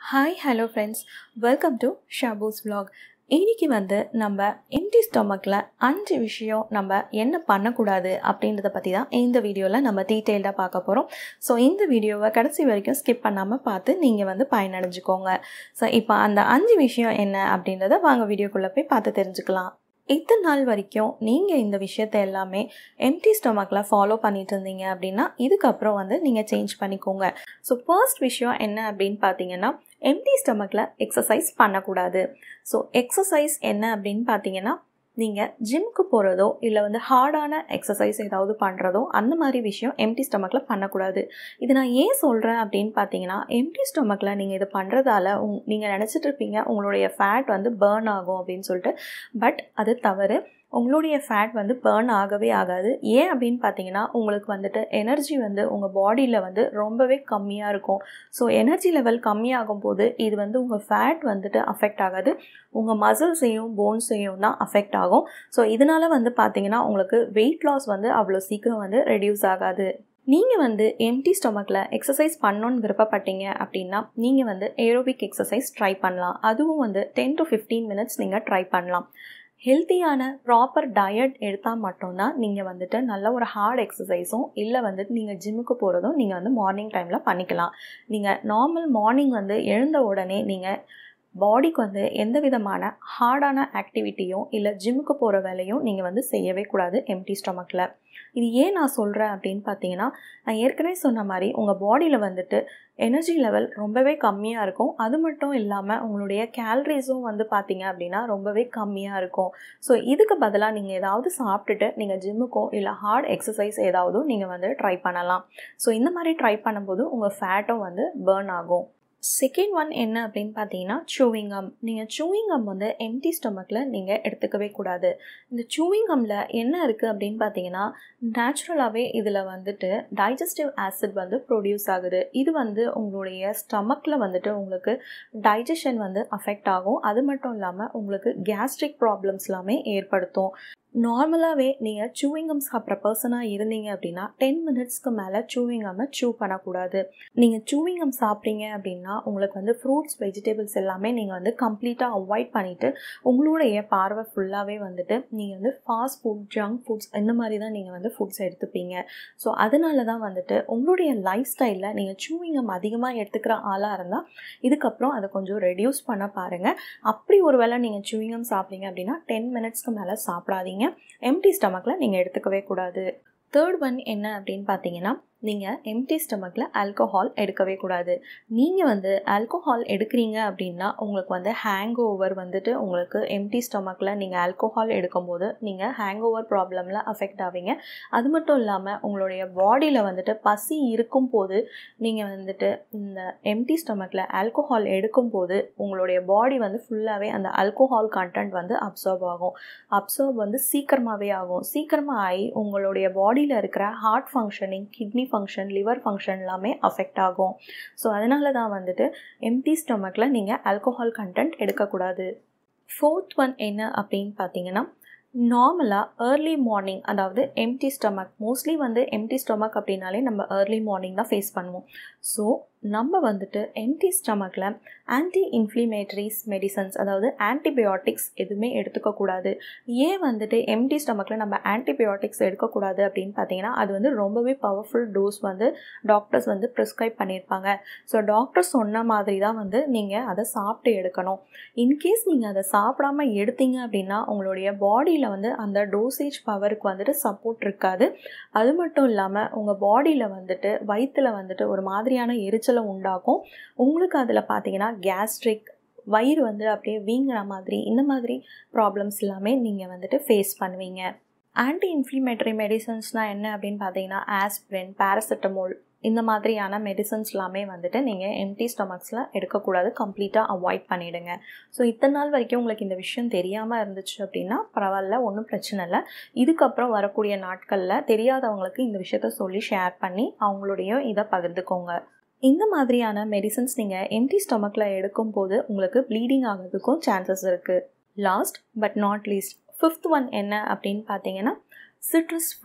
hi hello friends welcome to ஷாபூஸ் vlog இன்னைக்கு வந்து நம்ம எம்டி ஸ்டொமக்கில் அஞ்சு விஷயம் நம்ம என்ன பண்ணக்கூடாது அப்படின்றத பற்றி தான் இந்த வீடியோவில் நம்ம டீட்டெயில்டாக பார்க்க போகிறோம் ஸோ இந்த வீடியோவை கடைசி வரைக்கும் ஸ்கிப் பண்ணாமல் பார்த்து நீங்கள் வந்து பயனடைஞ்சுக்கோங்க ஸோ இப்போ அந்த அஞ்சு விஷயம் என்ன அப்படின்றத வாங்க வீடியோக்குள்ளே போய் பார்த்து தெரிஞ்சுக்கலாம் இத்தனை நாள் வரைக்கும் நீங்கள் இந்த விஷயத்த எல்லாமே எம்டி ஸ்டொமக்கில் ஃபாலோ பண்ணிட்டு இருந்தீங்க அப்படின்னா இதுக்கப்புறம் வந்து நீங்கள் சேஞ்ச் பண்ணிக்கோங்க ஸோ ஃபர்ஸ்ட் விஷயம் என்ன அப்படின்னு பார்த்தீங்கன்னா எம்டி ஸ்டொமக்கில் எக்ஸசைஸ் பண்ணக்கூடாது ஸோ எக்ஸசைஸ் என்ன அப்படின்னு பார்த்தீங்கன்னா நீங்கள் ஜிம்க்கு போகிறதோ இல்லை வந்து ஹார்டான எக்ஸசைஸ் ஏதாவது பண்ணுறதோ அந்த மாதிரி விஷயம் எம்டி ஸ்டொமக்கில் பண்ணக்கூடாது இது நான் ஏன் சொல்கிறேன் அப்படின்னு பார்த்தீங்கன்னா எம்டி ஸ்டொமக்கில் நீங்கள் இது பண்ணுறதால உங் நீங்கள் நினச்சிட்டு இருப்பீங்க உங்களுடைய ஃபேட் வந்து பேர்ன் ஆகும் அப்படின்னு சொல்லிட்டு பட் அது தவறு உங்களுடைய ஃபேட் வந்து பேர்ன் ஆகவே ஆகாது ஏன் அப்படின்னு பார்த்தீங்கன்னா உங்களுக்கு வந்துட்டு எனர்ஜி வந்து உங்கள் பாடியில் வந்து ரொம்பவே கம்மியாக இருக்கும் ஸோ எனர்ஜி லெவல் கம்மியாகும் போது இது வந்து உங்கள் ஃபேட் வந்துட்டு அஃபெக்ட் ஆகாது உங்கள் மசில்ஸையும் போன்ஸையும் தான் அஃபெக்ட் ஆகும் ஸோ இதனால் வந்து பார்த்தீங்கன்னா உங்களுக்கு வெயிட் லாஸ் வந்து அவ்வளோ சீக்கிரம் வந்து ரெடியூஸ் ஆகாது நீங்கள் வந்து எம்டி ஸ்டொமக்கில் எக்ஸசைஸ் பண்ணணுன்னு விருப்பப்பட்டீங்க அப்படின்னா நீங்கள் வந்து ஏரோபிக் எக்ஸசைஸ் ட்ரை பண்ணலாம் அதுவும் வந்து டென் டு ஃபிஃப்டீன் மினிட்ஸ் நீங்கள் ட்ரை பண்ணலாம் ஹெல்த்தியான ப்ராப்பர் டயட் எடுத்தால் மட்டும்தான் நீங்கள் வந்துட்டு நல்ல ஒரு ஹார்ட் எக்ஸசைஸும் இல்லை வந்துட்டு நீங்கள் ஜிம்முக்கு போகிறதும் நீங்கள் வந்து மார்னிங் டைமில் பண்ணிக்கலாம் நீங்கள் நார்மல் மார்னிங் வந்து எழுந்த உடனே நீங்கள் பாடிக்கு வந்து எந்த விதமான ஹார்டான ஆக்டிவிட்டியும் இல்லை ஜிம்முக்கு போகிற வேலையும் நீங்கள் வந்து செய்யவே கூடாது எம்டி ஸ்டொமக்கில் இது ஏன் நான் சொல்கிறேன் அப்படின்னு பார்த்தீங்கன்னா நான் ஏற்கனவே சொன்ன மாதிரி உங்கள் பாடியில் வந்துட்டு எனர்ஜி லெவல் ரொம்பவே கம்மியாக இருக்கும் அது மட்டும் இல்லாமல் உங்களுடைய கேலரிஸும் வந்து பார்த்தீங்க அப்படின்னா ரொம்பவே கம்மியாக இருக்கும் ஸோ இதுக்கு பதிலாக நீங்கள் ஏதாவது சாப்பிட்டுட்டு நீங்கள் ஜிம்முக்கோ இல்லை ஹார்ட் எக்ஸசைஸ் ஏதாவது நீங்கள் வந்து ட்ரை பண்ணலாம் ஸோ இந்த மாதிரி ட்ரை பண்ணும்போது உங்கள் ஃபேட்டும் வந்து பேர்ன் ஆகும் செகண்ட் ஒன் என்ன அப்படின்னு பார்த்தீங்கன்னா சூவிங்கம் நீங்கள் சூவிங்கம் வந்து எம்டி ஸ்டொமக்கில் நீங்கள் எடுத்துக்கவே கூடாது இந்த சூவிங்கம்மில் என்ன இருக்குது அப்படின்னு பார்த்தீங்கன்னா நேச்சுரலாகவே இதில் வந்துட்டு டைஜஸ்டிவ் ஆசிட் வந்து ப்ரொடியூஸ் ஆகுது இது வந்து உங்களுடைய ஸ்டமக்கில் வந்துட்டு உங்களுக்கு டைஜஷன் வந்து அஃபெக்ட் ஆகும் அது மட்டும் இல்லாமல் உங்களுக்கு கேஸ்ட்ரிக் ப்ராப்ளம்ஸ் எல்லாமே ஏற்படுத்தும் நார்மலாகவே நீங்கள் சூவிங்கம் சாப்பிட்ற பர்சனாக இருந்தீங்க அப்படின்னா டென் மினிட்ஸ்க்கு மேலே சூவிங்கம்மை சூ பண்ணக்கூடாது நீங்கள் சூவிங்கம் சாப்பிட்றீங்க அப்படின்னா உங்களுக்கு வந்து ஃப்ரூட்ஸ் வெஜிடபிள்ஸ் எல்லாமே நீங்கள் வந்து கம்ப்ளீட்டாக அவாய்ட் பண்ணிவிட்டு உங்களுடைய பார்வை ஃபுல்லாகவே வந்துட்டு நீங்கள் வந்து ஃபாஸ்ட் ஃபுட் ஜங்க் ஃபுட்ஸ் இந்த மாதிரி தான் நீங்கள் வந்து ஃபுட்ஸ் எடுத்துப்பீங்க ஸோ அதனால தான் வந்துட்டு உங்களுடைய லைஃப் ஸ்டைலில் நீங்கள் சூவிங்கம் அதிகமாக எடுத்துக்கிற ஆளாக இருந்தால் இதுக்கப்புறம் அதை கொஞ்சம் ரெடியூஸ் பண்ண பாருங்கள் அப்படி ஒரு வேளை நீங்கள் சூவிங்கம் சாப்பிட்றீங்க அப்படின்னா டென் மினிட்ஸ்க்கு மேலே சாப்பிடாதீங்க எம்டி ஸ்டமக்கில் நீங்கள் எடுத்துக்கவே கூடாது தேர்ட் ஒன் என்ன அப்படின்னு பார்த்தீங்கன்னா நீங்கள் எம்டி ஸ்டமக்கில் ஆல்கோஹால் எடுக்கவே கூடாது நீங்கள் வந்து ஆல்கோஹால் எடுக்கிறீங்க அப்படின்னா உங்களுக்கு வந்து ஹேங் ஓவர் வந்துட்டு உங்களுக்கு எம்டி ஸ்டமக்கில் நீங்கள் ஆல்கோஹால் எடுக்கும்போது நீங்கள் ஹேங் ஓவர் ப்ராப்ளமில் அஃபெக்ட் ஆவீங்க அது மட்டும் இல்லாமல் உங்களுடைய பாடியில் வந்துட்டு பசி இருக்கும் போது நீங்கள் வந்துட்டு இந்த எம்டி ஸ்டமக்கில் ஆல்கோஹால் எடுக்கும்போது உங்களுடைய பாடி வந்து ஃபுல்லாகவே அந்த ஆல்கோஹால் கண்டென்ட் வந்து அப்சர்வ் ஆகும் அப்சர்வ் வந்து சீக்கிரமாகவே ஆகும் சீக்கிரமாக ஆகி உங்களுடைய பாடியில் இருக்கிற heart functioning kidney function liver function எல்லாமே அஃபெக்ட் ஆகும் ஸோ அதனால தான் வந்துட்டு எம்டி ஸ்டொமக்கில் நீங்கள் ஆல்கோஹால் கண்டென்ட் எடுக்கக்கூடாது ஃபோர்த் ஒன் என்ன அப்படின்னு பார்த்தீங்கன்னா நார்மலாக ஏர்லி மார்னிங் அதாவது எம்டி ஸ்டொமக் மோஸ்ட்லி வந்து எம்டி ஸ்டொமக் அப்படின்னாலே நம்ம ஏர்லி மார்னிங் தான் ஃபேஸ் பண்ணுவோம் ஸோ நம்ம வந்துட்டு எம்டி ஸ்டமக்கில் ஆன்டி இன்ஃப்ளிமேட்டரிஸ் மெடிசன்ஸ் அதாவது ஆன்டிபயோட்டிக்ஸ் எதுவுமே எடுத்துக்கக்கூடாது ஏன் வந்துட்டு எம்டி ஸ்டமக்கில் நம்ம ஆன்டிபயோட்டிக்ஸ் எடுக்கக்கூடாது அப்படின்னு பார்த்தீங்கன்னா அது வந்து ரொம்பவே பவர்ஃபுல் டோஸ் வந்து டாக்டர்ஸ் வந்து ப்ரிஸ்கிரைப் பண்ணியிருப்பாங்க ஸோ டாக்டர் சொன்ன மாதிரி தான் வந்து நீங்கள் அதை சாப்பிட்டு எடுக்கணும் இன்கேஸ் நீங்கள் அதை சாப்பிடாம எடுத்தீங்க அப்படின்னா உங்களுடைய பாடியில் வந்து அந்த டோசேஜ் பவருக்கு வந்துட்டு சப்போர்ட் இருக்காது அது மட்டும் இல்லாமல் உங்கள் பாடியில் வந்துட்டு வயிற்றில் வந்துட்டு ஒரு மாதிரியான எரிச்சல் எரிச்சலை உண்டாக்கும் உங்களுக்கு அதில் பார்த்தீங்கன்னா கேஸ்ட்ரிக் வயிறு வந்து அப்படியே வீங்குற மாதிரி இந்த மாதிரி ப்ராப்ளம்ஸ் எல்லாமே நீங்கள் வந்துட்டு ஃபேஸ் பண்ணுவீங்க ஆன்டி இன்ஃப்ளிமேட்டரி மெடிசன்ஸ்னால் என்ன அப்படின்னு பார்த்தீங்கன்னா ஆஸ்பிரின் பேராசிட்டமோல் இந்த மாதிரியான மெடிசன்ஸ் எல்லாமே வந்துட்டு நீங்கள் எம்டி ஸ்டொமக்ஸில் எடுக்கக்கூடாது கம்ப்ளீட்டாக அவாய்ட் பண்ணிவிடுங்க ஸோ இத்தனை நாள் வரைக்கும் உங்களுக்கு இந்த விஷயம் தெரியாமல் இருந்துச்சு அப்படின்னா பரவாயில்ல ஒன்றும் பிரச்சனை இல்லை இதுக்கப்புறம் வரக்கூடிய நாட்களில் தெரியாதவங்களுக்கு இந்த விஷயத்த சொல்லி ஷேர் பண்ணி அவங்களுடைய இதை பகிர்ந்துக்கோங்க இந்த மாதிரியான மெடிசன்ஸ் நீங்கள் எம்டி ஸ்டொமக்கில் எடுக்கும்போது உங்களுக்கு ப்ளீடிங் ஆகிறதுக்கும் சான்சஸ் இருக்குது last but not least fifth one என்ன அப்படின்னு பார்த்தீங்கன்னா சிட்ரஸ் ஃப்ரூட்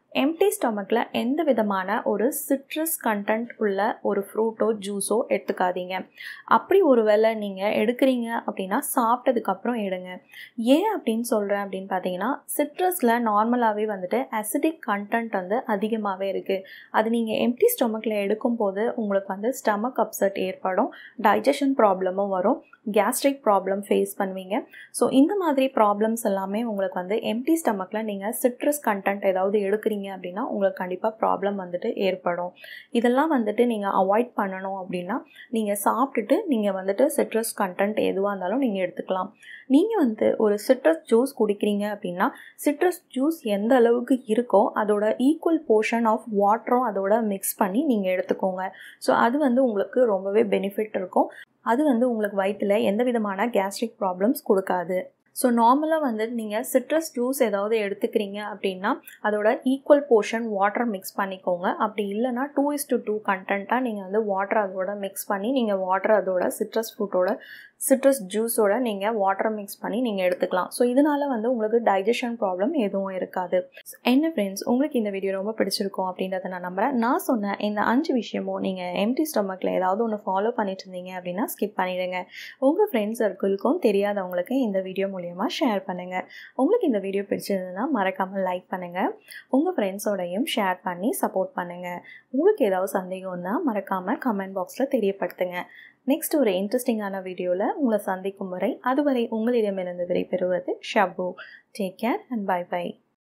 எம்டி ஸ்டொமக்கில் எந்த விதமான ஒரு சிட்ரஸ் கண்டென்ட் உள்ள ஒரு ஃப்ரூட்டோ ஜூஸோ எடுத்துக்காதீங்க அப்படி ஒரு வேளை நீங்கள் எடுக்கிறீங்க அப்படின்னா சாப்பிட்டதுக்கப்புறம் எடுங்க ஏன் அப்படின்னு சொல்கிறேன் அப்படின்னு பார்த்தீங்கன்னா சிட்ரஸில் நார்மலாகவே வந்துட்டு அசிடிக் கண்டென்ட் வந்து அதிகமாகவே இருக்குது அது நீங்கள் எம்டி ஸ்டொமக்கில் எடுக்கும்போது உங்களுக்கு வந்து ஸ்டமக் அப்செட் ஏற்படும் டைஜஷன் ப்ராப்ளமும் வரும் கேஸ்ட்ரிக் ப்ராப்ளம் ஃபேஸ் பண்ணுவீங்க ஸோ இந்த மாதிரி ப்ராப்ளம்ஸ் எல்லாமே உங்களுக்கு வந்து எம்டி ஸ்டமக்கில் நீங்கள் சிட்ரஸ் கண்டென்ட் ஏதாவது எடுக்கிறீங்க அப்படின்னா உங்களுக்கு கண்டிப்பாக ப்ராப்ளம் வந்துட்டு ஏற்படும் இதெல்லாம் வந்துட்டு நீங்கள் அவாய்ட் பண்ணணும் அப்படின்னா நீங்கள் சாப்பிட்டுட்டு நீங்கள் வந்துட்டு சிட்ரஸ் கண்டென்ட் எதுவாக இருந்தாலும் நீங்கள் எடுத்துக்கலாம் நீங்கள் வந்து ஒரு சிட்ரஸ் ஜூஸ் குடிக்கிறீங்க அப்படின்னா சிட்ரஸ் ஜூஸ் எந்த அளவுக்கு இருக்கோ அதோட ஈக்குவல் போர்ஷன் ஆஃப் வாட்டரும் அதோட மிக்ஸ் பண்ணி நீங்கள் எடுத்துக்கோங்க ஸோ அது வந்து உங்களுக்கு ரொம்பவே பெனிஃபிட் இருக்கும் அது வந்து உங்களுக்கு வயிற்றில் எந்த விதமான கேஸ்ட்ரிக் ப்ராப்ளம்ஸ் கொடுக்காது ஸோ நார்மலாக வந்து நீங்கள் சிட்ரஸ் ஜூஸ் ஏதாவது எடுத்துக்கிறீங்க அப்படின்னா அதோட ஈக்குவல் போர்ஷன் வாட்டர் மிக்ஸ் பண்ணிக்கோங்க அப்படி இல்லைனா டூ இஸ் டு டூ கண்டென்ட்டாக நீங்கள் வந்து வாட்டர் அதோட மிக்ஸ் பண்ணி நீங்கள் வாட்டர் அதோட சிட்ரஸ் ஃப்ரூட்டோட சிட்ரஸ் ஜூஸோட நீங்கள் வாட்டர் மிக்ஸ் பண்ணி நீங்கள் எடுத்துக்கலாம் ஸோ இதனால் வந்து உங்களுக்கு டைஜஷன் ப்ராப்ளம் எதுவும் இருக்காது என்ன ஃப்ரெண்ட்ஸ் உங்களுக்கு இந்த வீடியோ ரொம்ப பிடிச்சிருக்கும் அப்படின்றத நான் நம்புகிறேன் நான் சொன்ன இந்த அஞ்சு விஷயமும் நீங்கள் எம்டி ஸ்டொமக்கில் ஏதாவது ஒன்று ஃபாலோ பண்ணிட்டு இருந்தீங்க அப்படின்னா ஸ்கிப் பண்ணிவிடுங்க உங்கள் ஃப்ரெண்ட்ஸ் சர்க்கிள்க்கும் தெரியாதவங்களுக்கு இந்த வீடியோ மூலியமாக ஷேர் பண்ணுங்கள் உங்களுக்கு இந்த வீடியோ பிடிச்சிருந்ததுன்னா மறக்காமல் லைக் பண்ணுங்கள் உங்கள் ஃப்ரெண்ட்ஸோடையும் ஷேர் பண்ணி சப்போர்ட் பண்ணுங்கள் உங்களுக்கு ஏதாவது சந்தேகம்னா மறக்காமல் கமெண்ட் பாக்ஸில் தெரியப்படுத்துங்க நெக்ஸ்ட் ஒரு இன்ட்ரெஸ்டிங்கான வீடியோவில் உங்களை சந்திக்கும் வரை அதுவரை உங்களிடமிருந்து விடைபெறுவது ஷபு take care and by by